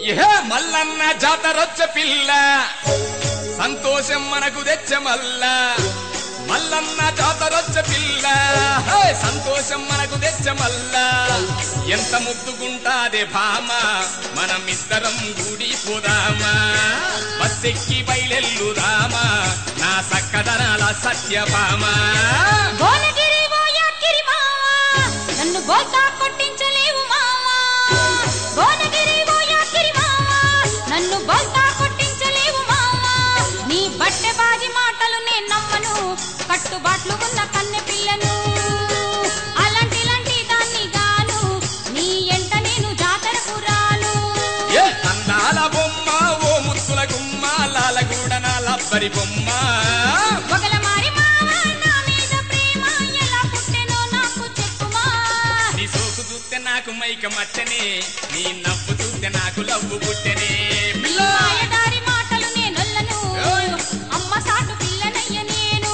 ఏ మల్లన్న జాతరొచ్చ పిల్ల సంతోషం మనకు తెచ్చ మల్ల మల్లన్న జాతరొచ్చ పిల్ల హే, సంతోషం మనకు తెచ్చ మల్ల ఎంత ముద్దుగుంటాదే భామ మనమిద్దరం గుడి పోదామా బస్సెక్కి బయలెల్లుదామా నా సక్కదనాల సత్యభామ భువనగిరి ఓ యాకిరి మావా నన్ను బోల్తా కొట్టించలేవు మావా భువనగిరి ఓ యాకిరి మావా నన్ను బోల్తా కొట్టించలేవు మావా నీ బట్టె బాజి మాటలు నేను నమ్మను కట్టుబాట్లు ఉన్న కన్నె పిల్లను అలాంటి లాంటి దాన్ని గాను నీ ఎంట నేను జాతరకు రాను ఏ అందాల బొమ్మ ఓ ముత్తుల గుమ్మ లాలగూడ నా లబ్బరి బొమ్మ ఒకల మారి మావా నా మీద ప్రేమ ఎలా పుట్టెనో నాకు చెప్పుమా నీ సోకు చూస్తే నాకు మైక మచ్చనే నీ నవ్వు చూస్తే నాకు లవ్వు పుట్టనే నీ మాయదారి మాటలు నేనొల్లను అమ్మ సాటు పిల్లనయ్య నేను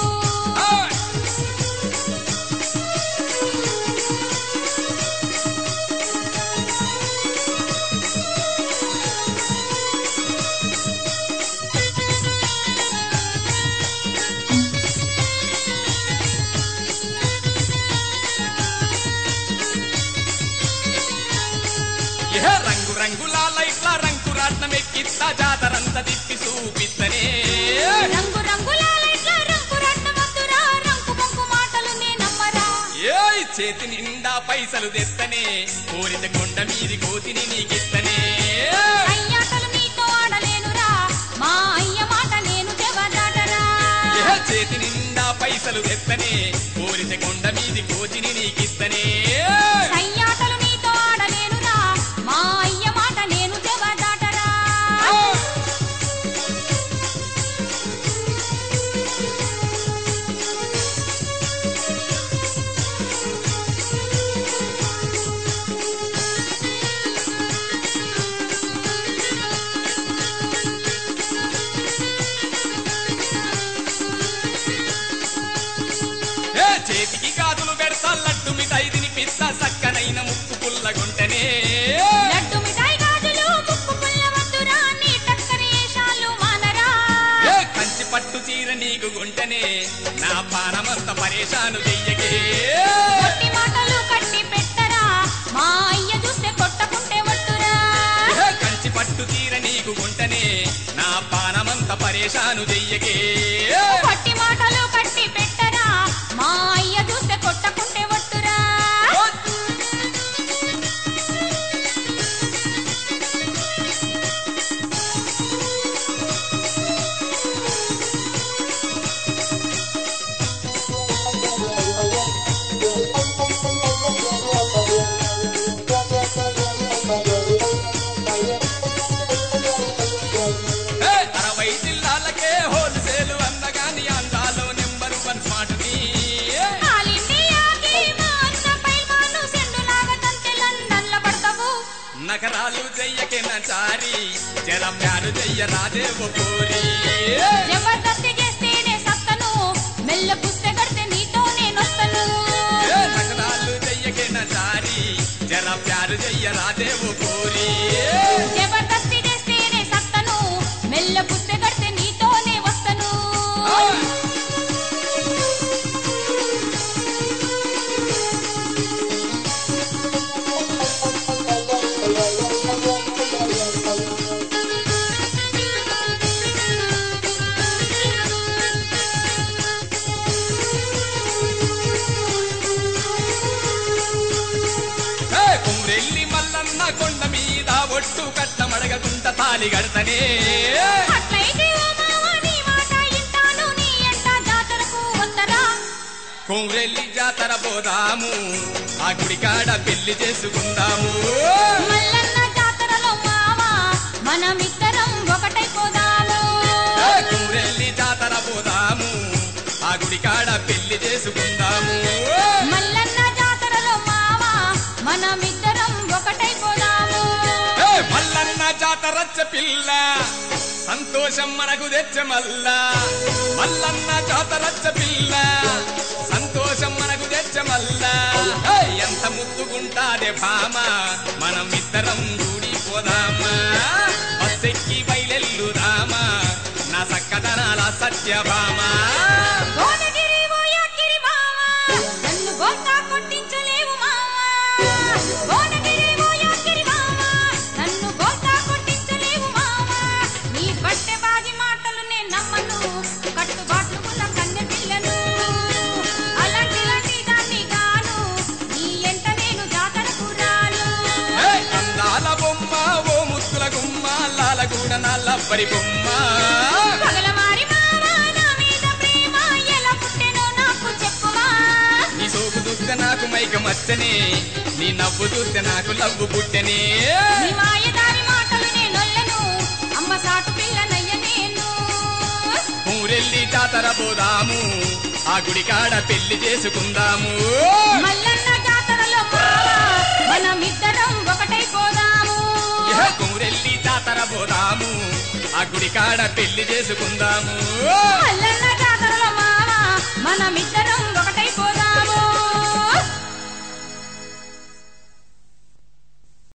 ఏ రంగు రంగుల లైట్ల రంగు రాట్నం ఎక్కిస్తా జాతరంతా తిప్పి చూపిస్తనే రంగు రంగుల లైట్ల రంగు రత్న వద్దురా రంకు పంకు మాటలు నేనమ్మరా ఏయ్ చేతి నిండా పైసలు తెస్తనే కోరిత కొండ మీది కోతిని నీకిస్తనే అయ్యాటలు నీతో ఆడలేనురా మా అయ్య మాట నేను జవదాటరా ఏ చేతి నిండా పైసలు తెస్తనే కోరిత కొండ మీది కోతిని నీకిస్తనే అయ్యాటలు నీతో ఆడలేనురా మా అయ్య మాట నేను జవదాటరా ఏ చేతికి గాజులు పెడతా లడ్డు మిఠాయి తినిపిస్తా సక్కనైన ముక్కు పుల్లగుంటనే లడ్డు మిఠాయి గాజులు ముక్కు పుల్ల వద్దురా నీ టక్కరి ఏషాలు మానరా ఏ కంచి పట్టు చీర నీకు గుంటనే నా పానమంత పరేషాను చెయ్యకే కొట్టి మాటలు కట్టి పెట్టరా మా అయ్య చూస్తే కొట్టకుంటే వట్టురా ఏ కంచి పట్టు చీర నీకు గుంటనే నా పానమంత పరేషాను చెయ్యకే కొట్టి మాటలు కట్టి పెట్టరా మా అయ్య చూస్తే కొట్టకుంటే వట్టురా ఏ అరవై జిల్లాలకే హోల్సేలు అందగాని అందాలో నెంబర్ వన్ స్మార్ట్ నీ ఆల్ ఇండియాకి మా అన్న పైల్వాను సెండులాగా తంతే లండన్ల పడతావు నగరాలు చెయ్యకే నచారి జర ప్యారు చెయ్య రాదేవో కోరి జబర్దస్తి చేస్తేనే సత్తను మెల్ల పుస్తె కడితే నీతో నేనొస్తను ఏ నగరాలు చెయ్యకే నచారి జర ప్యారు చెయ్య రాదేవో కోరి జబర్దస్తి చేస్తేనే సత్తను మెల్ల పుస్తె కడితే నీతోనే వస్తను ఏ కుమ్రెల్లి మల్లన్న కొండ మీద ఒట్టు కట్టమడగకుంట తాలి గడతనే అట్లయితే ఓ మావ నీ మాట ఇంటాను నీ ఎంట జాతరకు వత్తరా కుమ్రెల్లి జాతర పోదాము ఆ గుడికాడ పెళ్లి చేసుకుందాము మల్లన్న జాతరలో మావ మనమిద్దరం ఒకటైపోదాము ఏ కుమ్రెల్లి జాతర పోదాము ఆ గుడికాడ పెళ్లి చేసుకుందాము మల్లన్న జాతరలో మావ మనమిద్దరం ఒకటైపోదాము ఏ మల్లన్న జాతరచ్చ పిల్ల సంతోషం మనకు తెచ్చ మల్ల మల్లన్న జాతరచ్చ పిల్ల సంతోషం మనకు తెచ్చ మల్ల ఏ, ఎంత ముద్దుగుంటాదే భామ మనం ఇద్దరం కూడిపోదామా సత్యభామ భువనగిరి ఓయాకిరి మావా నన్ను బోల్తా కొట్టించలేవు మావా భువనగిరి ఓయాకిరి మావా నన్ను బోల్తా కొట్టించలేవు మావా నీ బట్టె బాజి మాటలు నేను నమ్మను కట్టుబాట్లు ఉన్న కన్నె పిల్లను అలాంటి లాంటి దాన్ని గాను నీ ఎంట నేను జాతరకు రాను ఏ అందాల బొమ్మ ఓ ముత్తుల గుమ్మ లాలగూడ నల్లబ్బరి బొమ్మ పగలమారి మావా నా మీద ప్రేమ ఎలా పుట్టెనో నాకు చెప్పువా నీ సోకు చూస్తే నాకు మైక మచ్చనే నీ నవ్వు చూస్తే నాకు లవ్వు పుట్టెనే నీ మాయదారి మాటలు నేనొల్లను అమ్మ సాటు పిల్లనయ్య నేను ఊరెళ్ళి జాతర పోదాము ఆ గుడి కాడ పెళ్లి చేసుకుందాము మల్లన్న జాతరలో మావా మనమిద్దరం ఒకటైపోదాము ఏ ఊరెళ్ళి జాతర పోదాము ఆ గుడి కాడ పెళ్లి చేసుకుందాము మల్లన్న